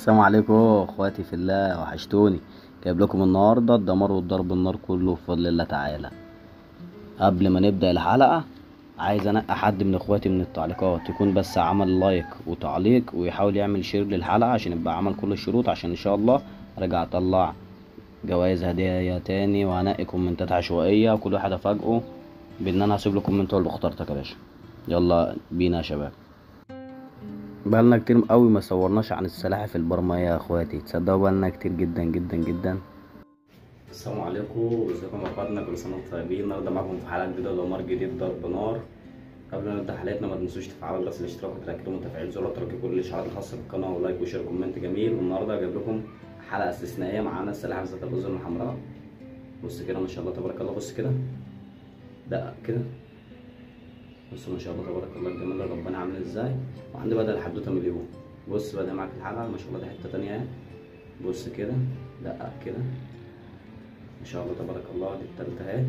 السلام عليكم اخواتي في الله وحشتوني جايب لكم النهارده الدمار والضرب النار كله بفضل الله تعالى قبل ما نبدا الحلقه عايز انقي حد من اخواتي من التعليقات يكون بس عمل لايك وتعليق ويحاول يعمل شير للحلقه عشان يبقى عمل كل الشروط عشان ان شاء الله ارجع اطلع جوائز هدايا تاني وهنقي كومنتات عشوائيه وكل واحد افاجئه بان انا هسيب له كومنت اللي اخترتك يا باشا يلا بينا يا شباب بقالنا كتير قوي ما صورناش عن السلاحف البرمية يا اخواتي تصدقوا بقالنا كتير جدا جدا جدا السلام عليكم ازيكم يا اخواتنا كل سنه وانتم طيبين النهارده معاكم في حلقه جديده ودمار جديد ضرب نار قبل ما نبدا حلقتنا ما تنسوش تفعلوا جرس الاشتراك وتاكدوا من تفعيل زر الاشتراك كل الاشعارات الخاصه بالقناه ولايك وشير وكومنت جميل والنهارده جايب لكم حلقه استثنائيه معانا السلاحف ذات الاذن الحمراء بص كده ما شاء الله تبارك الله بص كده دقق كده بص ما شاء الله تبارك الله الجمال ده ربنا عامل ازاي وعندي بدل الحدوته مليون بص بدأ معاك الحلقه ما شاء الله دي حته تانية اهي بص كده دقق كده ما شاء الله تبارك الله دي التالتة اهي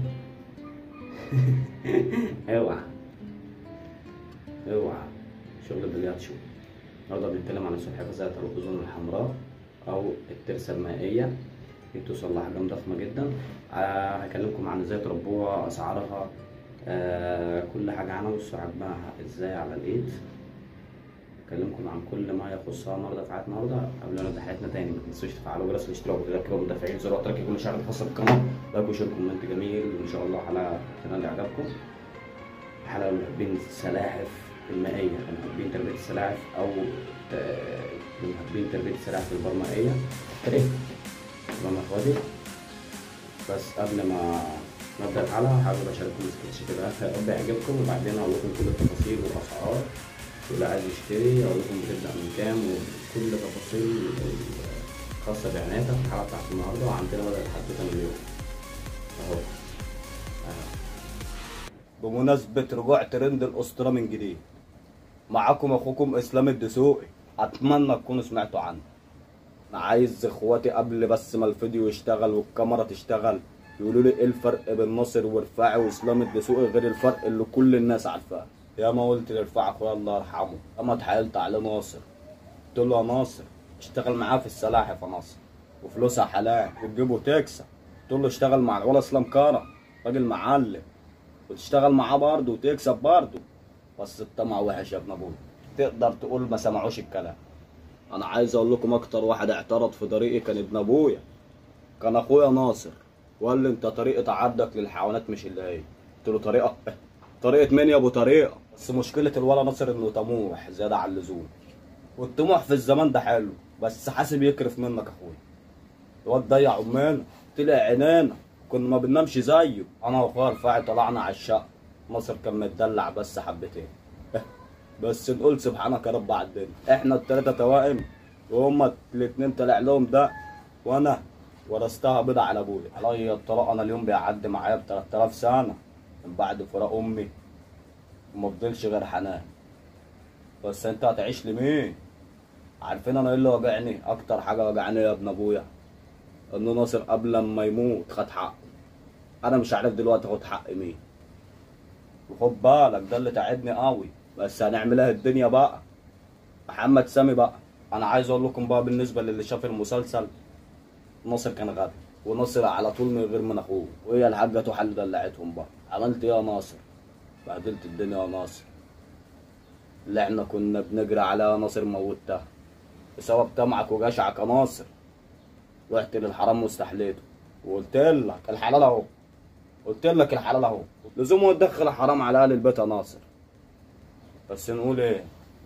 اوعى اوعى شغل البليات شو النهارده بنتكلم عن السلحفاه ذات الاذن الحمراء او الترسه المائيه دي بتوصل لأحجام ضخمة جدا آه هكلمكم عن ازاي تربوها اسعارها آه كل حاجة عنها بصوا حجمها ازاي على الايد اكلمكم عن كل ما يخصها النهارده في حلقة النهارده قبل ما نبدا حلقتنا تاني ما تنسوش تفعلوا جرس الاشتراك وتذكروا بتفعيل زر وترك كل شغله خاصه بالقناه لايك وشير كومنت جميل وان شاء الله حلقه تنال اعجابكم حلقه محبين السلاحف المائيه محبين تربيه السلاحف او محبين تربيه السلاحف البرمائيه كده تمام يا اخواتي بس قبل ما نبدا الحلقه حابب اشارككم سكتش كده يا رب يعجبكم وبعدين اقول لكم كل التفاصيل والاسعار واللي عايز يشتري اقول لكم بتبدا من كام وكل تفاصيل خاصه باعلاناتها في الحلقه بتاعت النهارده وعندنا بدل حدوته مليون اهو بمناسبة رجوع ترند الأسطورة من جديد معاكم أخوكم إسلام الدسوقي أتمنى تكونوا سمعتوا عنه أنا عايز إخواتي قبل بس ما الفيديو يشتغل والكاميرا تشتغل يقولوا لي إيه الفرق بين ناصر ورفاعي وإسلام الدسوقي غير الفرق اللي كل الناس عارفاه يا ما قلت لرفاعي أخويا الله يرحمه أما اتحايلت عليه ناصر قلت له يا ناصر اشتغل معاه في السلاحف يا ناصر وفلوسها حلال وتجيبه تكسب قلت له اشتغل مع الولا اسلام كرم راجل معلم وتشتغل معاه برضه وتكسب برضه بس الطمع وحش يا ابن ابويا تقدر تقول ما سمعوش الكلام انا عايز اقول لكم اكتر واحد اعترض في طريقي كان ابن ابويا كان اخويا ناصر وقال لي انت طريقه عبدك للحيوانات مش اللي هي قلت له طريقه طريقه مين يا ابو طريقه بس مشكله الولا ناصر انه طموح زياده عن اللزوم والطموح في الزمان ده حلو بس حاسب يكرف منك اخويا الواد ضيع عمانا طلع عينانا كنا ما بننامش زيه انا واخويا رفاعي طلعنا على الشقه ناصر كان متدلع بس حبتين بس نقول سبحانك يا رب على الدنيا احنا التلاته توائم وهما الاتنين طلع لهم ده وانا ورثتها بيضة على ابويا عليا الطلاق انا اليوم بيعدي معايا ب 3000 سنه من بعد فراق امي وما فضلش غير حنان بس انت هتعيش لمين عارفين انا ايه اللي وجعني اكتر حاجه وجعني يا ابن ابويا انه ناصر قبل ما يموت خد حقه انا مش عارف دلوقتي اخد حق مين وخد بالك ده اللي تعبني قوي بس هنعملها الدنيا بقى محمد سامي بقى انا عايز اقول لكم بقى بالنسبه للي شاف المسلسل ناصر كان غبي وناصر على طول من غير من اخوه وهي الحاجه توحى اللي دلعتهم بقى عملت ايه يا ناصر بهدلت الدنيا يا ناصر اللي احنا كنا بنجري عليها ناصر موتها بسبب طمعك وجشعك يا ناصر رحت للحرام واستحليته وقلت لك الحلال اهو قلت لك الحلال اهو لزومه تدخل الحرام على اهل البيت يا ناصر بس نقول ايه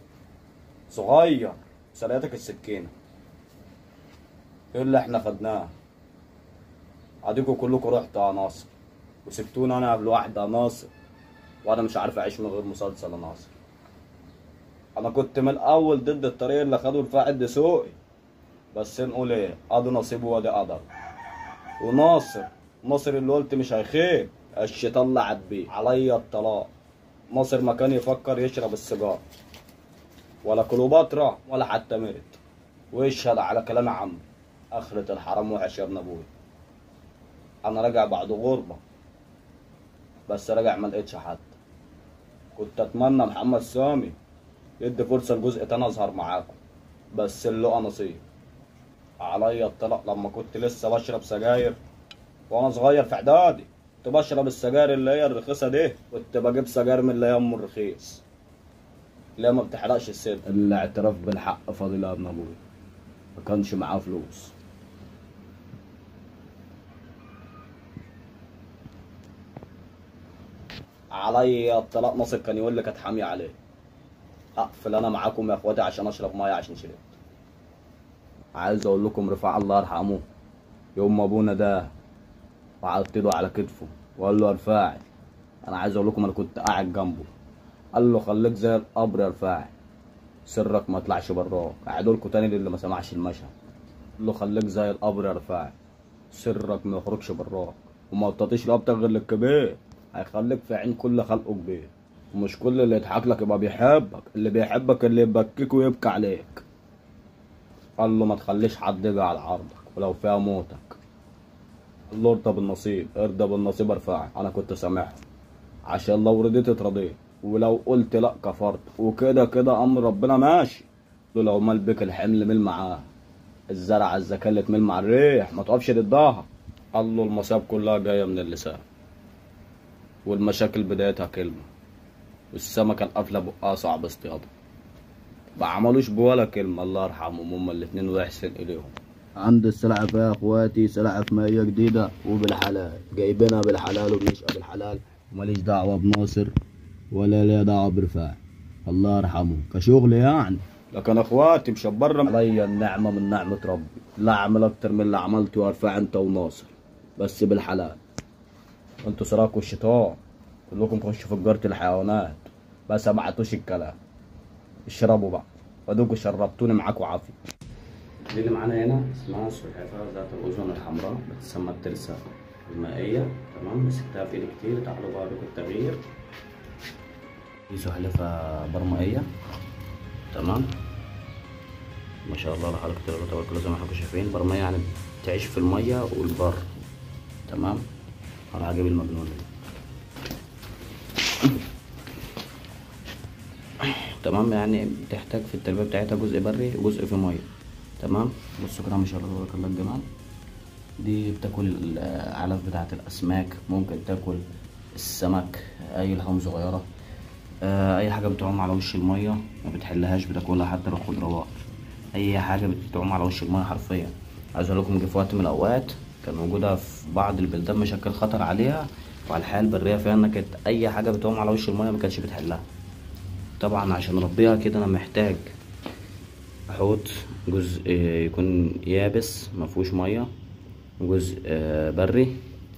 صغير سرقتك السكينه ايه اللي احنا خدناه اديكوا كلكم رحتوا يا ناصر وسبتوني انا لوحدي يا ناصر وانا مش عارف اعيش من غير مسلسل يا ناصر انا كنت من الاول ضد الطريق اللي خده الفاعل دسوقي بس نقول ايه ادي نصيبه وادي قدر وناصر ناصر اللي قلت مش هيخيب الشيطان لعب بيه عليا الطلاق ناصر ما كان يفكر يشرب السيجاره ولا كليوباترا ولا حتى مرت ويشهد على كلام عم اخرة الحرام وحش يا ابن ابويا انا راجع بعد غربه بس راجع ما لقيتش حد كنت اتمنى محمد سامي يدي فرصه لجزء تاني اظهر معاكم بس اللقى نصيب عليا الطلاق لما كنت لسه بشرب سجاير وانا صغير في اعدادي كنت بشرب السجاير اللي هي الرخيصه دي كنت بجيب سجاير من اللي هي ام الرخيص اللي هي ما بتحرقش السن الاعتراف بالحق فاضل يا ابن ابويا ما كانش معاه فلوس عليا الطلاق ناصر كان يقول لي كانت حاميه عليه اقفل انا معاكم يا اخواتي عشان اشرب ميه عشان شربت عايز اقول لكم رفاع الله يرحمه يوم ما ابونا ده وعدت له على كتفه وقال له يا رفاعي انا عايز اقول لكم انا كنت قاعد جنبه قال له خليك زي القبر يا رفاعي سرك ما يطلعش براك اعيدوا لكم تاني للي ما سمعش المشهد قال له خليك زي القبر يا رفاعي سرك ما يخرجش براك وما تطيش رقبتك غير للكبير هيخليك في عين كل خلقه كبير ومش كل اللي يضحك لك يبقى بيحبك اللي بيحبك اللي يبكيك ويبكي عليك قال له ما تخليش حد يجي على عرضك ولو فيها موتك قال له ارضى بالنصيب ارضى بالنصيب ارفعي انا كنت سامحه عشان لو رضيت اترضيت ولو قلت لا كفرت وكده كده امر ربنا ماشي قال له لو مال بك الحمل مل معاه الزرعة الزكاة اللي تمل مع الريح ما تقفش ضدها قال له المصايب كلها جاية من اللسان والمشاكل بدايتها كلمة والسمكة القافلة بقها صعب اصطيادها ما عملوش بولا كلمة الله يرحمهم هما الاتنين ويحسن إليهم عند السلعة يا اخواتي سلعة في مية جديدة وبالحلال جايبينها بالحلال وبنشقى بالحلال وماليش دعوة بناصر ولا ليا دعوة برفاع الله يرحمه كشغل يعني لكن اخواتي مشبرنا عليا النعمة من نعمة ربي لا اعمل اكتر من اللي عملته وارفع انت وناصر بس بالحلال انتوا سراكوا الشيطان كلكم تخشوا في تجارة الحيوانات بس ما عطوش الكلام اشربوا بقى ودوكوا شربتوني معاكوا عافية دي اللي معانا هنا اسمها سلحفاة ذات الأذن الحمراء بتسمى الترسة المائية تمام مسكتها في ايدي كتير تعالوا بقى بكم التغيير دي سلحفاة برمائية تمام ما شاء الله لا حول ولا قوة تبارك الله زي ما احنا شايفين برمائية يعني بتعيش في المية والبر تمام على عجب المجنون دي تمام يعني بتحتاج في التربية بتاعتها جزء بري وجزء في مية تمام بصوا كده ما شاء الله تبارك الله الجمال دي بتاكل العلف بتاعة الأسماك ممكن تاكل السمك أي لحوم صغيرة آه، أي حاجة بتعوم على وش المية ما بتحلهاش بتاكلها حتى الخضروات أي حاجة بتعوم على وش المية حرفيا عايز أقول لكم جه في وقت من الأوقات كان موجودة في بعض البلدان مشاكل خطر عليها وعلى الحياة البرية فيها إنها كانت أي حاجة بتعوم على وش المية ما كانتش بتحلها طبعا عشان اربيها كده انا محتاج حوض جزء يكون يابس مفهوش ميه وجزء آه، بري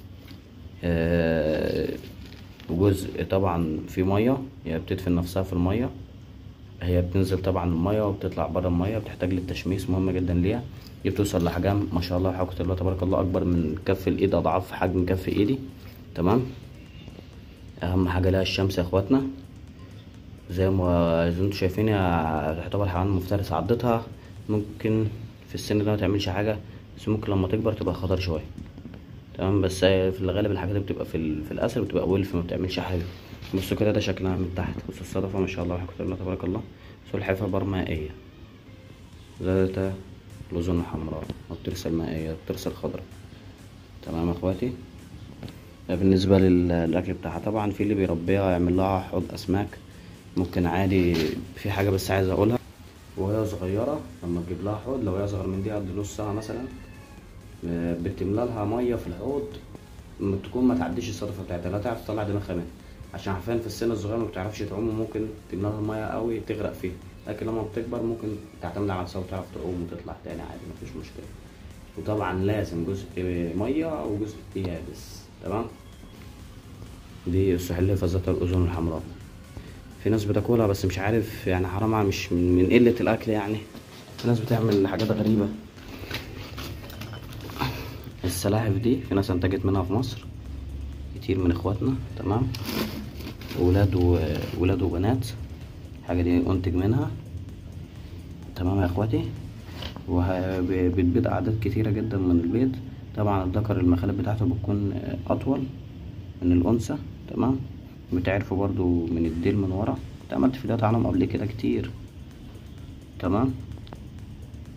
آه، وجزء طبعا في ميه هي بتدفن نفسها في الميه هي بتنزل طبعا الميه وبتطلع بره الميه بتحتاج للتشميس مهم جدا ليها دي بتوصل لحجم ما شاء الله حقيقة الله تبارك الله اكبر من كف الايد اضعاف حجم كف ايدي تمام اهم حاجه لها الشمس يا اخواتنا زي ما زي ما انتوا شايفين هي تعتبر حيوان مفترس عضتها ممكن في السن ده ما تعملش حاجه بس ممكن لما تكبر تبقى خطر شويه تمام بس هي في الغالب الحاجات اللي بتبقى في ال... في الاسر بتبقى ولف ما بتعملش حاجه بصوا كده ده شكلها من تحت بصوا الصدفه ما شاء الله حقيقة الله تبارك الله سلحفاه برمائيه ذات الأذن الحمراء والترسة المائية الترسة الخضراء تمام يا اخواتي ده بالنسبة لل- للأكل بتاعها طبعا في اللي بيربيها يعمل لها حوض أسماك ممكن عادي في حاجة بس عايز أقولها وهي صغيرة لما تجيب لها حوض لو هي أصغر من دي قد نص ساعة مثلا آه، بتملى لها مية في الحوض لما تكون ما تعديش الصدفة بتاعتها لا تعرف تطلع دماغها منها عشان حرفيا في السن الصغير ما بتعرفش تعوم وممكن تملى لها المية قوي تغرق فيها لكن لما بتكبر ممكن تعتمد على نفسها وتعرف تعوم وتطلع تاني عادي مفيش مشكلة وطبعا لازم جزء مية وجزء يابس تمام دي السحلية ذات الأذن الحمراء في ناس بتاكلها بس مش عارف يعني حرام على- مش من, من قلة الأكل يعني في ناس بتعمل حاجات غريبة السلاحف دي في ناس انتجت منها في مصر كتير من اخواتنا تمام ولاد و... ولاد وبنات الحاجة دي انتج منها تمام يا اخواتي وبتبيض اعداد كتيرة جدا من البيض طبعا الذكر المخالب بتاعته بتكون اطول من الانثى تمام بتعرفوا برضو من الديل من ورا كنت عملت فيديوهات عنهم قبل كده كتير تمام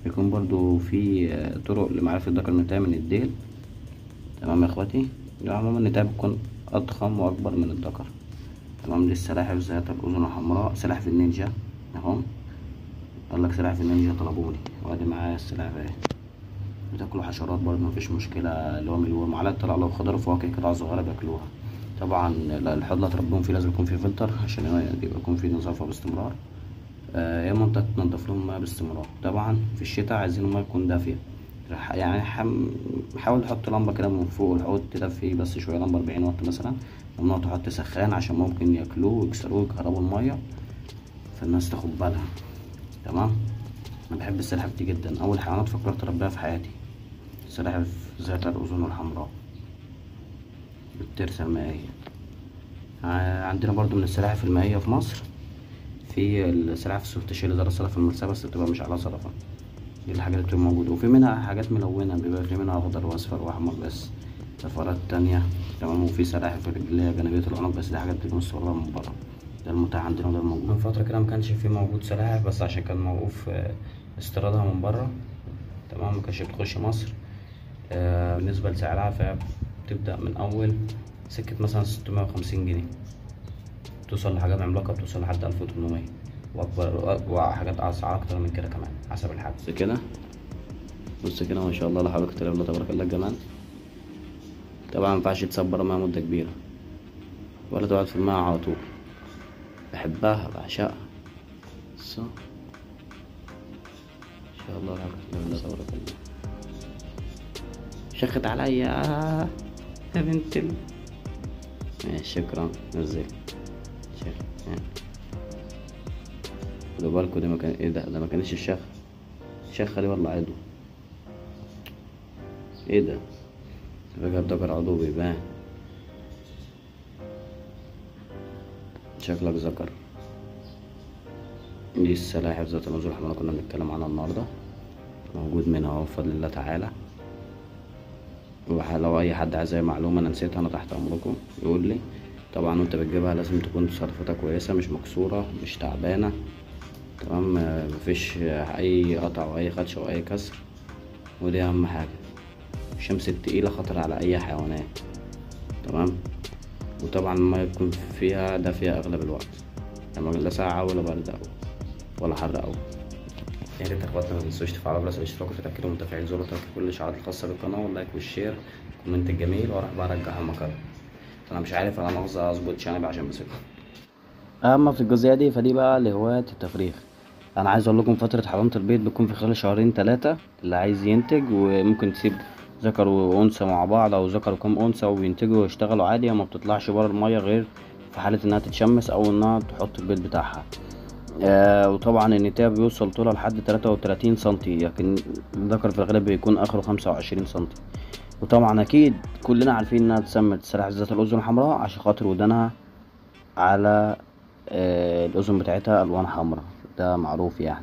يكون برضو في آه، طرق لمعرفة الذكر من التاني من الديل تمام يا اخواتي يعني عموما النتاية بتكون أضخم وأكبر من الذكر تمام دي السلاحف ذات الأذن الحمراء سلاحف النينجا اهو قالك سلاحف النينجا طلبوني وادي معايا السلاحف اهي بتاكلوا حشرات برضه مفيش مشكلة اللي هو مليون معلقة طلع له خضار وفواكه قطع صغيرة بياكلوها طبعا الحوض اللي هتربيهم فيه لازم يكون فيه فلتر عشان يبقى يكون فيه نظافة باستمرار آه، يا اما انت تنضف لهم ميه باستمرار طبعا في الشتاء عايزين الميه تكون دافيه رح- يعني حم... حاول تحط لمبه كده من فوق الحوض تدفي بس شويه لمبه 40 واط مثلا ممنوع تحط سخان عشان ممكن ياكلوه ويكسروه ويكهربوا الميه فالناس تاخد بالها تمام انا بحب السلحفاه دي جدا اول حيوانات فكرت اربيها في حياتي سلاحف ذات الاذن الحمراء بالترسه المائيه ع- عندنا برضو من السلاحف المائيه في مصر في السلاحف السوفتشيل اللي درسها في المدرسة بس بتبقى مش على صرفة دي الحاجات اللي بتبقى موجودة وفي منها حاجات ملونة بيبقى في منها أخضر وأصفر وأحمر بس سفارات تانية تمام وفي سلاحف اللي هي جانبية العنق بس دي حاجات بتبقى مصورة من بره ده المتاح عندنا وده الموجود من فترة كده مكانش في موجود سلاحف بس عشان كان موقوف آه، استيرادها من بره تمام مكانش بتخش مصر آه، بالنسبة لسعرها فبتبدأ من أول سكة مثلا ستمية وخمسين جنيه توصل لحاجات عملاقة بتوصل لحد 1800 وأكبر وحاجات أسعار أكتر من كده كمان حسب الحجم بص كده بص كده ما شاء الله لا حول ولا قوة إلا بالله تبارك الله الجمال طبعا ما ينفعش تسيب برا مية مدة كبيرة ولا تقعد في الماء على طول بحبها بعشقها بص ما شاء الله لا حول ولا قوة إلا بالله تبارك الله شخت عليا يا بنت ال... ماشي شكرا نزل شيخ خدوا بالكوا ده مكان ايه ده ده ما كانش الشيخ الشيخ دي والله عضو ايه ده فجأة ذكر عضو بيبان شكلك ذكر دي السلاحف ذات النزول احنا كنا بنتكلم عنها النهارده موجود منها اهو بفضل الله تعالى ولو اي حد عايز اي معلومه انا نسيتها انا تحت امركم يقول لي طبعا وانت بتجيبها لازم تكون صرفتها كويسه مش مكسوره مش تعبانه تمام آه، مفيش آه، اي قطع او اي خدش او اي كسر ودي اهم حاجه الشمس التقيله خطر على اي حيوانات تمام وطبعا الميه تكون فيها دافيه اغلب الوقت يعني لا ساقعه ولا برد أوي ولا حر أوي يا ريت اخواتنا ما تنسوش تفعلوا الجرس الاشتراك وتتاكدوا من تفعيل زر التنبيه كل الاشعارات الخاصه بالقناه واللايك والشير كومنت الجميل واروح بقى ارجعها المقر انا مش عارف انا مؤاخذه اظبط شنب عشان بسيبها اما في الجزئيه دي فدي بقى لهواة التفريغ انا عايز اقول لكم فتره حضانه البيض بتكون في خلال شهرين ثلاثه اللي عايز ينتج وممكن تسيب ذكر وانثى مع بعض او ذكر وكم انثى وبينتجوا ويشتغلوا عادي وما بتطلعش بره الميه غير في حاله انها تتشمس او انها تحط البيض بتاعها آه وطبعا النتاية بيوصل طولها لحد تلاتة وتلاتين سنتي لكن الذكر في الغالب بيكون اخره خمسة وعشرين سنتي وطبعا اكيد كلنا عارفين انها اتسمت سلاحف ذات الاذن الحمراء عشان خاطر ودانها على آه الاذن بتاعتها الوان حمراء ده معروف يعني